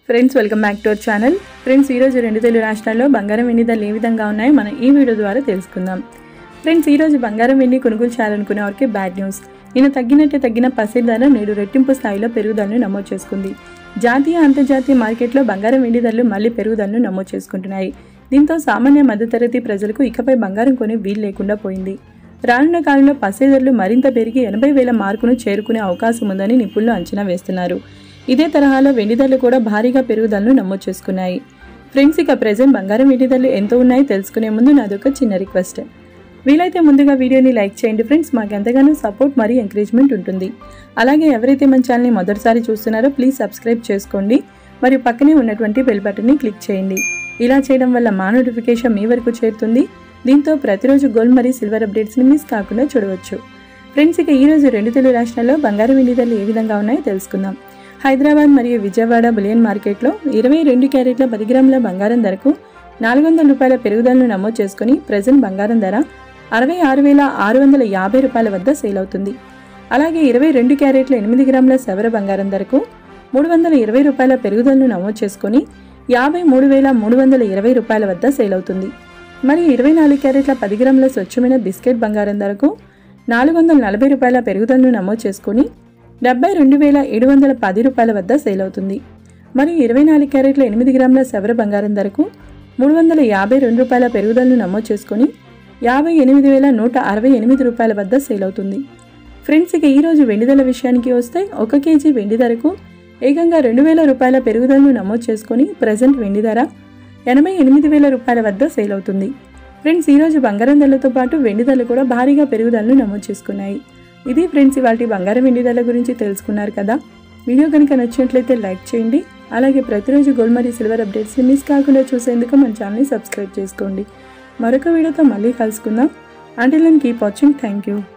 friends welcome back to our channel friends ఈరోజు రెండు తెలుగు రాష్ట్రాల్లో బంగారం వెండి ధరలు ఏ విధంగా ఉన్నాయో మనం ఈ వీడియో ద్వారా తెలుసుకుందాం ఫ్రెండ్స్ ఈరోజు బంగారం వెండి కొనుగోలు చేయాలనుకునే వారికి బ్యాడ్ న్యూస్ నిన్న తగ్గినట్టే తగ్గిన పసిడి ధర నేడు రెట్టింపు స్థాయిలో పెరుగుదలను నమోదు చేసుకుంది జాతీయ అంతర్జాతీయ మార్కెట్లో బంగారం వెండి ధరలు మళ్లీ పెరుగుదలను నమోదు చేసుకుంటున్నాయి దీంతో సామాన్య మధ్యతరగతి ప్రజలకు ఇకపై బంగారం కొనే వీలు లేకుండా పోయింది రానున్న కాలంలో పసిడి ధరలు మరింత పెరిగి ఎనభై వేల మార్కును చేరుకునే అవకాశం ఉందని నిపుణులు అంచనా వేస్తున్నారు ఇదే తరహాలో వెండి ధరలు కూడా భారీగా పెరుగుదలను నమోదు చేసుకున్నాయి ఫ్రెండ్స్ ఇక ప్రెజెంట్ బంగారం వెండి ధరలు ఎంత ఉన్నాయో తెలుసుకునే ముందు నాదొక చిన్న రిక్వెస్ట్ వీలైతే ముందుగా వీడియోని లైక్ చేయండి ఫ్రెండ్స్ మాకు ఎంతగానో సపోర్ట్ మరియు ఎంకరేజ్మెంట్ ఉంటుంది అలాగే ఎవరైతే మన ఛానల్ని మొదటిసారి చూస్తున్నారో ప్లీజ్ సబ్స్క్రైబ్ చేసుకోండి మరియు పక్కనే ఉన్నటువంటి బెల్ బటన్ని క్లిక్ చేయండి ఇలా చేయడం వల్ల మా నోటిఫికేషన్ మీ వరకు చేరుతుంది దీంతో ప్రతిరోజు గోల్డ్ మరియు సిల్వర్ అప్డేట్స్ని మిస్ కాకుండా చూడవచ్చు ఫ్రెండ్స్ ఇక ఈరోజు రెండు తెలుగు రాష్ట్రాల్లో బంగారం వెండి ధరలు ఏ విధంగా ఉన్నాయో తెలుసుకుందాం హైదరాబాద్ మరియు విజయవాడ బులియన్ మార్కెట్లో ఇరవై రెండు క్యారెట్ల పది గ్రాముల బంగారం ధరకు నాలుగు వందల రూపాయల పెరుగుదలను నమోదు చేసుకుని ప్రజెంట్ బంగారం ధర అరవై ఆరు వేల ఆరు వందల యాభై రూపాయల వద్ద సేల్ అవుతుంది అలాగే ఇరవై రెండు క్యారెట్ల ఎనిమిది గ్రాముల సవర బంగారం ధరకు మూడు వందల ఇరవై రూపాయల పెరుగుదలను నమోదు చేసుకుని యాభై మూడు వేల మూడు వందల ఇరవై రూపాయల వద్ద సేల్ అవుతుంది మరియు ఇరవై నాలుగు క్యారెట్ల పది గ్రాముల స్వచ్ఛమైన బిస్కెట్ బంగారం ధరకు నాలుగు వందల నలభై రూపాయల పెరుగుదలను నమోదు చేసుకుని డెబ్బై రెండు వేల ఏడు వందల పది రూపాయల వద్ద సేల్ అవుతుంది మరియు ఇరవై నాలుగు క్యారెట్ల ఎనిమిది గ్రాముల సవర బంగారం ధరకు మూడు వందల యాభై రెండు రూపాయల పెరుగుదలను నమోదు చేసుకొని యాభై ఎనిమిది వేల నూట అరవై ఎనిమిది రూపాయల వద్ద సేల్ అవుతుంది ఫ్రెండ్స్ ఇక ఈరోజు వెండి ధరల విషయానికి వస్తే ఒక కేజీ వెండి ధరకు ఏకంగా రెండు వేల రూపాయల పెరుగుదలను నమోదు చేసుకొని ప్రజెంట్ వెండి ధర ఎనభై ఎనిమిది వేల రూపాయల వద్ద సేల్ అవుతుంది ఫ్రెండ్స్ ఈరోజు బంగారం ధరలతో పాటు వెండి ధరలు కూడా భారీగా పెరుగుదలను నమోదు చేసుకున్నాయి ఇది ఫ్రెండ్స్ ఇవాటి బంగారం వెండి ధరల గురించి తెలుసుకున్నారు కదా వీడియో కనుక నచ్చినట్లయితే లైక్ చేయండి అలాగే ప్రతిరోజు గోల్డ్ మరియు సిల్వర్ అప్డేట్స్ని మిస్ కాకుండా చూసేందుకు మన ఛానల్ని సబ్స్క్రైబ్ చేసుకోండి మరొక వీడియోతో మళ్ళీ కలుసుకుందాం until and keep watching thank you